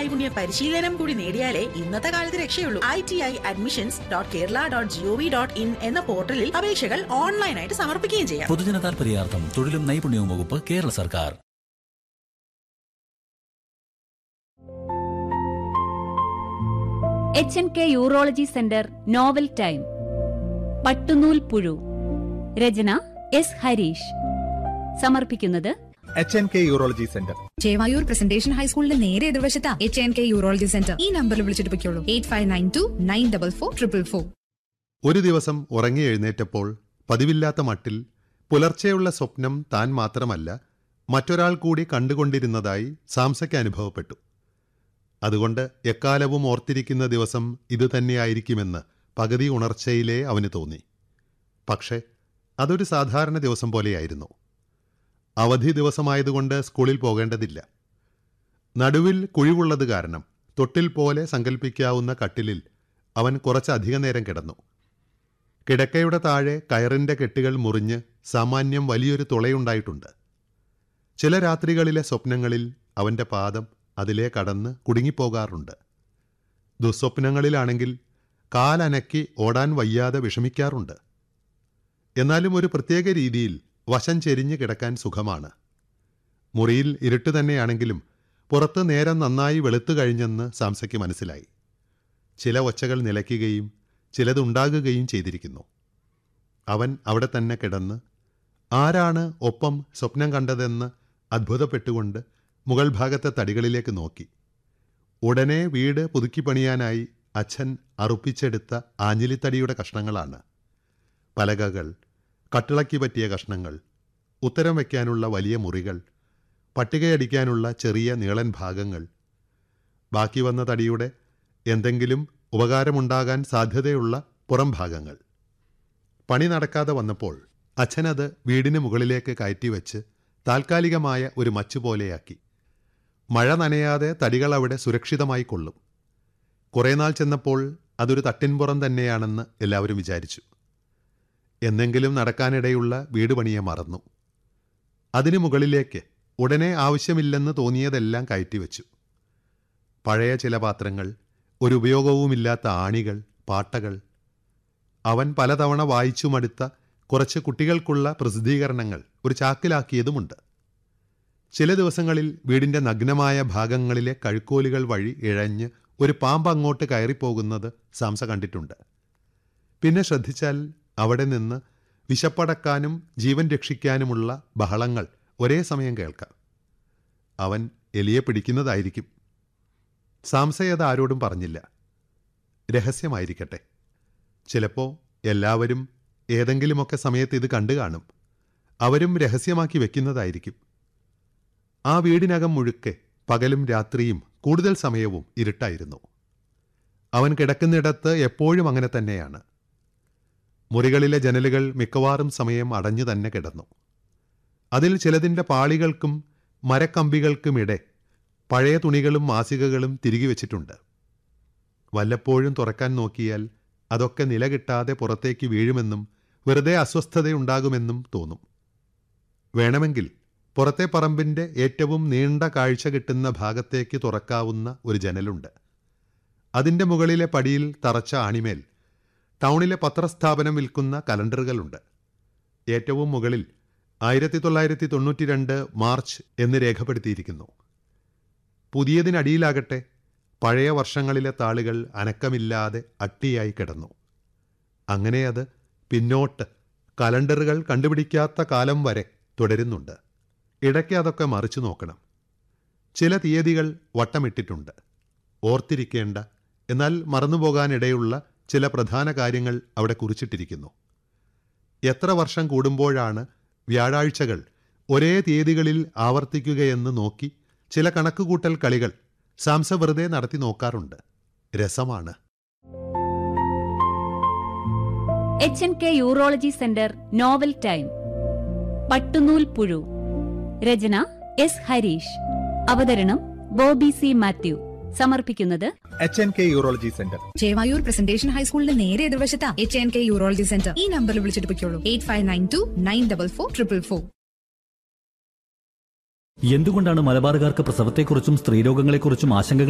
നൈപുണ്യ പരിശീലനം കൂടി നേടിയാലേ ഇന്നത്തെ കാലത്ത് രക്ഷയുള്ളൂ I T I admissions dot Kerala dot G O V dot in എന്ന പോർട്ടലിൽ അപേക്ഷകൾ ഓൺലൈനായിട്ട് സമർപ്പിക്കുകയും ചെയ്യാം പൊതുജന താൽപര്യാർത്ഥം തൊഴിലും നൈപുണ്യവും വകുപ്പ് കേരള സർക്കാർ H N K urology centre novel time പട്ടുനൂൽ പുഴു രചന എസ് ഹരീഷ് സമർപ്പിക്കുന്നത് H N K urology centre Chevayur presentation ഹൈസ്കൂളിന്റെ നേരെ എതിർവശത്ത H N K urology centre ഈ നമ്പറിൽ വിളിച്ചിട്ട് പൊയ്ക്കോളൂ eight five nine two nine double four triple four ഒരു ദിവസം ഉറങ്ങി എഴുന്നേറ്റപ്പോൾ പതിവില്ലാത്ത മട്ടിൽ പുലർച്ചെയുള്ള സ്വപ്നം താൻ മാത്രമല്ല മറ്റൊരാൾ കൂടി കണ്ടുകൊണ്ടിരുന്നതായി സാംസയ്ക്ക് അനുഭവപ്പെട്ടു അതുകൊണ്ട് എക്കാലവും ഓർത്തിരിക്കുന്ന ദിവസം ഇതുതന്നെയായിരിക്കുമെന്ന് പകുതി ഉണർച്ചയിലേ അവന് തോന്നി പക്ഷേ അതൊരു സാധാരണ ദിവസം പോലെയായിരുന്നു അവധി ദിവസമായതുകൊണ്ട് സ്കൂളിൽ പോകേണ്ടതില്ല നടുവിൽ കുഴിവുള്ളത് കാരണം തൊട്ടിൽ പോലെ സങ്കല്പിക്കാവുന്ന കട്ടിലിൽ അവൻ കുറച്ചധിക നേരം കിടന്നു കിടക്കയുടെ താഴെ കയറിന്റെ കെട്ടുകൾ മുറിഞ്ഞ് സാമാന്യം വലിയൊരു തുളയുണ്ടായിട്ടുണ്ട് ചില രാത്രികളിലെ സ്വപ്നങ്ങളിൽ അവന്റെ പാദം അതിലേ കടന്ന് കുടുങ്ങിപ്പോകാറുണ്ട് ദുസ്വപ്നങ്ങളിലാണെങ്കിൽ കാലനക്കി ഓടാൻ വയ്യാതെ വിഷമിക്കാറുണ്ട് എന്നാലും ഒരു പ്രത്യേക രീതിയിൽ വശം ചെരിഞ്ഞ് കിടക്കാൻ സുഖമാണ് മുറിയിൽ ഇരുട്ട് തന്നെയാണെങ്കിലും പുറത്ത് നേരം നന്നായി വെളുത്തു കഴിഞ്ഞെന്ന് സാംസയ്ക്ക് മനസ്സിലായി ചില ഒച്ചകൾ നിലയ്ക്കുകയും ചിലതുണ്ടാകുകയും ചെയ്തിരിക്കുന്നു അവൻ അവിടെ തന്നെ കിടന്ന് ആരാണ് ഒപ്പം സ്വപ്നം കണ്ടതെന്ന് അത്ഭുതപ്പെട്ടുകൊണ്ട് മുകൾ ഭാഗത്തെ തടികളിലേക്ക് നോക്കി ഉടനെ വീട് പുതുക്കി പണിയാനായി അച്ഛൻ അറുപ്പിച്ചെടുത്ത ആഞ്ഞിലിത്തടിയുടെ കഷ്ണങ്ങളാണ് പലകകൾ കട്ടിളയ്ക്ക് പറ്റിയ കഷ്ണങ്ങൾ ഉത്തരം വയ്ക്കാനുള്ള വലിയ മുറികൾ പട്ടികയടിക്കാനുള്ള ചെറിയ നീളൻ ഭാഗങ്ങൾ ബാക്കി വന്ന തടിയുടെ എന്തെങ്കിലും ഉപകാരമുണ്ടാകാൻ സാധ്യതയുള്ള പുറം ഭാഗങ്ങൾ പണി നടക്കാതെ വന്നപ്പോൾ അച്ഛനത് വീടിന് മുകളിലേക്ക് കയറ്റിവെച്ച് താൽക്കാലികമായ ഒരു മച്ചു പോലെയാക്കി മഴ നനയാതെ തടികൾ അവിടെ സുരക്ഷിതമായി കൊള്ളും കുറേ നാൾ ചെന്നപ്പോൾ അതൊരു തട്ടിൻപുറം തന്നെയാണെന്ന് എല്ലാവരും വിചാരിച്ചു എന്നെങ്കിലും നടക്കാനിടയുള്ള വീട് പണിയെ മറന്നു അതിനു മുകളിലേക്ക് ഉടനെ ആവശ്യമില്ലെന്ന് തോന്നിയതെല്ലാം കയറ്റിവെച്ചു പഴയ ചില പാത്രങ്ങൾ ഒരു ഉപയോഗവുമില്ലാത്ത ആണികൾ പാട്ടകൾ അവൻ പലതവണ വായിച്ചു മടുത്ത കുറച്ച് കുട്ടികൾക്കുള്ള പ്രസിദ്ധീകരണങ്ങൾ ഒരു ചാക്കിലാക്കിയതുമുണ്ട് ചില ദിവസങ്ങളിൽ വീടിന്റെ നഗ്നമായ ഭാഗങ്ങളിലെ കഴുക്കോലുകൾ വഴി ഇഴഞ്ഞ് ഒരു പാമ്പ് അങ്ങോട്ട് കയറിപ്പോകുന്നത് സാംസ കണ്ടിട്ടുണ്ട് പിന്നെ ശ്രദ്ധിച്ചാൽ അവിടെ നിന്ന് വിശപ്പടക്കാനും ജീവൻ രക്ഷിക്കാനുമുള്ള ബഹളങ്ങൾ ഒരേ സമയം കേൾക്കാം അവൻ എലിയെ പിടിക്കുന്നതായിരിക്കും സാംസയത് ആരോടും പറഞ്ഞില്ല രഹസ്യമായിരിക്കട്ടെ ചിലപ്പോൾ എല്ലാവരും ഏതെങ്കിലുമൊക്കെ സമയത്ത് ഇത് കണ്ടു കാണും അവരും രഹസ്യമാക്കി വെക്കുന്നതായിരിക്കും ആ വീടിനകം മുഴുക്കെ പകലും രാത്രിയും കൂടുതൽ സമയവും ഇരുട്ടായിരുന്നു അവൻ കിടക്കുന്നിടത്ത് എപ്പോഴും അങ്ങനെ തന്നെയാണ് മുറികളിലെ ജനലുകൾ മിക്കവാറും സമയം അടഞ്ഞു തന്നെ കിടന്നു അതിൽ ചിലതിൻ്റെ പാളികൾക്കും മരക്കമ്പികൾക്കുമിടെ പഴയ തുണികളും മാസികകളും തിരികെ വെച്ചിട്ടുണ്ട് വല്ലപ്പോഴും തുറക്കാൻ നോക്കിയാൽ അതൊക്കെ നില കിട്ടാതെ പുറത്തേക്ക് വീഴുമെന്നും വെറുതെ അസ്വസ്ഥതയുണ്ടാകുമെന്നും തോന്നും വേണമെങ്കിൽ പുറത്തെ പറമ്പിൻ്റെ ഏറ്റവും നീണ്ട കാഴ്ച കിട്ടുന്ന ഭാഗത്തേക്ക് തുറക്കാവുന്ന ഒരു ജനലുണ്ട് അതിൻ്റെ മുകളിലെ പടിയിൽ തറച്ച ആണിമേൽ ടൗണിലെ പത്രസ്ഥാപനം വിൽക്കുന്ന കലണ്ടറുകളുണ്ട് ഏറ്റവും മുകളിൽ ആയിരത്തി തൊള്ളായിരത്തി തൊണ്ണൂറ്റി രണ്ട് മാർച്ച് എന്ന് രേഖപ്പെടുത്തിയിരിക്കുന്നു പുതിയതിനടിയിലാകട്ടെ പഴയ വർഷങ്ങളിലെ താളുകൾ അനക്കമില്ലാതെ അട്ടിയായി കിടന്നു അങ്ങനെ അത് പിന്നോട്ട് കലണ്ടറുകൾ കണ്ടുപിടിക്കാത്ത കാലം വരെ തുടരുന്നുണ്ട് ഇടയ്ക്ക് അതൊക്കെ മറിച്ചു നോക്കണം ചില തീയതികൾ വട്ടമിട്ടിട്ടുണ്ട് ഓർത്തിരിക്കേണ്ട എന്നാൽ മറന്നുപോകാനിടയുള്ള ചില പ്രധാന കാര്യങ്ങൾ അവിടെ കുറിച്ചിട്ടിരിക്കുന്നു എത്ര വർഷം കൂടുമ്പോഴാണ് വ്യാഴാഴ്ചകൾ ഒരേ തീയതികളിൽ ആവർത്തിക്കുകയെന്ന് നോക്കി ചില കണക്കുകൂട്ടൽ കളികൾ സാംസ വെറുതെ നടത്തി നോക്കാറുണ്ട് രസമാണ് H N K urology centre novel time പട്ടുനൂൽ പുഴു രചന എസ് ഹരീഷ് അവതരണം ബോബി സി മാത്യു സമർപ്പിക്കുന്നത് H N K urology centre Chevayur presentation ഹൈസ്കൂളിന്റെ നേരെ എതിർവശത്ത H N K urology centre ഈ നമ്പറിൽ വിളിച്ചിട്ട് പൊയ്ക്കോളൂ eight five nine two nine double four triple four എന്തുകൊണ്ടാണ് മലബാറുകാർക്ക് പ്രസവത്തെക്കുറിച്ചും സ്ത്രീരോഗങ്ങളെക്കുറിച്ചും ആശങ്കകൾ